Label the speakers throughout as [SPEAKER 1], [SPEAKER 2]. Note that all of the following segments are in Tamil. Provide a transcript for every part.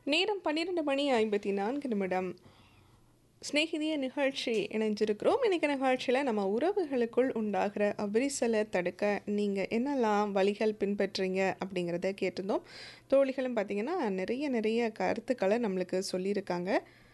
[SPEAKER 1] நேரம் பன்னிரெண்டு மணி ஐம்பத்தி நான்கு நிமிடம் சிநேகிதிய நிகழ்ச்சி இணைஞ்சிருக்கிறோம் இன்னைக்கு நிகழ்ச்சியில் நம்ம உறவுகளுக்குள் உண்டாகிற விரிசலை தடுக்க நீங்கள் என்னெல்லாம் வழிகள் பின்பற்றுறீங்க அப்படிங்கிறத கேட்டிருந்தோம் தோழிகளும் பார்த்தீங்கன்னா நிறைய நிறைய கருத்துக்களை நம்மளுக்கு சொல்லியிருக்காங்க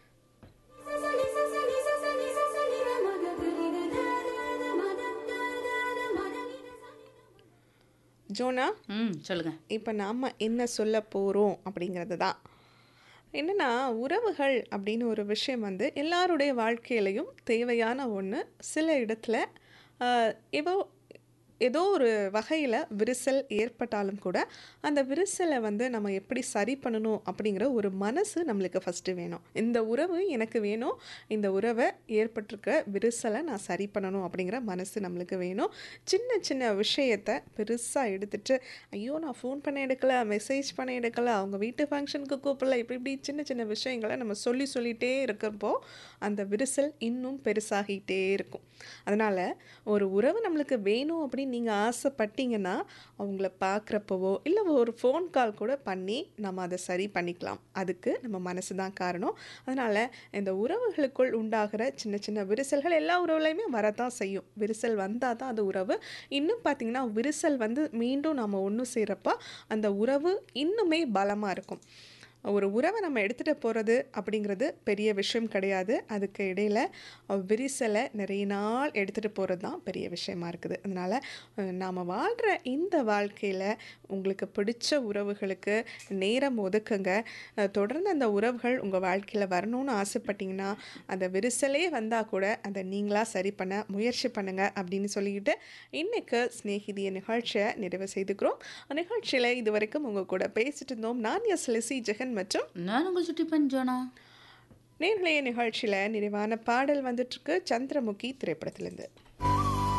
[SPEAKER 1] ஜோனா
[SPEAKER 2] ம் சொல்லுங்க
[SPEAKER 1] இப்போ நாம் என்ன சொல்ல போகிறோம் அப்படிங்கிறது தான் என்னென்னா உறவுகள் அப்படின்னு ஒரு விஷயம் வந்து எல்லாருடைய வாழ்க்கையிலையும் தேவையான ஒன்று சில இடத்துல ஆஹ், ஏதோ ஏதோ ஒரு வகையில் விரிசல் ஏற்பட்டாலும் கூட அந்த விரிசலை வந்து நம்ம எப்படி சரி பண்ணணும் அப்படிங்கிற ஒரு மனசு நம்மளுக்கு ஃபஸ்ட்டு வேணும் இந்த உறவு எனக்கு வேணும் இந்த உறவை ஏற்பட்டிருக்க விரிசலை நான் சரி பண்ணணும் அப்படிங்கிற மனசு நம்மளுக்கு வேணும் சின்ன சின்ன விஷயத்தை பெருசாக எடுத்துட்டு ஐயோ நான் ஃபோன் பண்ண எடுக்கல மெசேஜ் பண்ண எடுக்கல அவங்க வீட்டு ஃபங்க்ஷனுக்கு கூப்பிடல இப்படி இப்படி சின்ன சின்ன விஷயங்களை நம்ம சொல்லி சொல்லிகிட்டே இருக்கிறப்போ அந்த விரிசல் இன்னும் பெருசாகிட்டே இருக்கும் அதனால் ஒரு உறவு நம்மளுக்கு வேணும் அப்படின்னு நீங்கள் ஆசைப்பட்டீங்கன்னா அவங்கள பார்க்குறப்பவோ இல்லை ஒரு ஃபோன் கால் கூட பண்ணி நம்ம அதை சரி பண்ணிக்கலாம் அதுக்கு நம்ம மனசு தான் காரணம் அதனால் இந்த உறவுகளுக்குள் உண்டாகிற சின்ன சின்ன விரிசல்கள் எல்லா உறவுலையுமே வரத்தான் செய்யும் விரிசல் வந்தால் தான் அது உறவு இன்னும் பார்த்திங்கன்னா விரிசல் வந்து மீண்டும் நம்ம ஒன்று சேரப்போ அந்த உறவு இன்னுமே பலமாக இருக்கும் ஒரு உறவை நம்ம எடுத்துகிட்டு போகிறது அப்படிங்கிறது பெரிய விஷயம் கிடையாது அதுக்கு இடையில் விரிசலை நிறைய நாள் எடுத்துகிட்டு போகிறது தான் பெரிய விஷயமா இருக்குது அதனால் நாம் வாழ்கிற இந்த வாழ்க்கையில் உங்களுக்கு பிடிச்ச உறவுகளுக்கு நேரம் ஒதுக்குங்க அஹ், தொடர்ந்து அந்த உறவுகள் உங்கள் வாழ்க்கையில் வரணும்னு ஆசைப்பட்டீங்கன்னா அந்த விரிசலே வந்தால் கூட அதை நீங்களாக சரி பண்ண முயற்சி பண்ணுங்கள் அப்படின்னு சொல்லிக்கிட்டு இன்றைக்கு ஸ்நேகிதிய நிகழ்ச்சியை நிறைவு செய்துக்கிறோம் நிகழ்ச்சியில் இது வரைக்கும் உங்கள் கூட பேசிட்டு இருந்தோம் நான் எஸ் லெசி ஜெகன் மற்றும்
[SPEAKER 2] நான் உங்கள் சுட்டி பஞ்சோனா
[SPEAKER 1] நேர்லைய நிகழ்ச்சியில் நிறைவான பாடல் வந்துட்டுருக்கு சந்திரமுகி திரைப்படத்திலேருந்து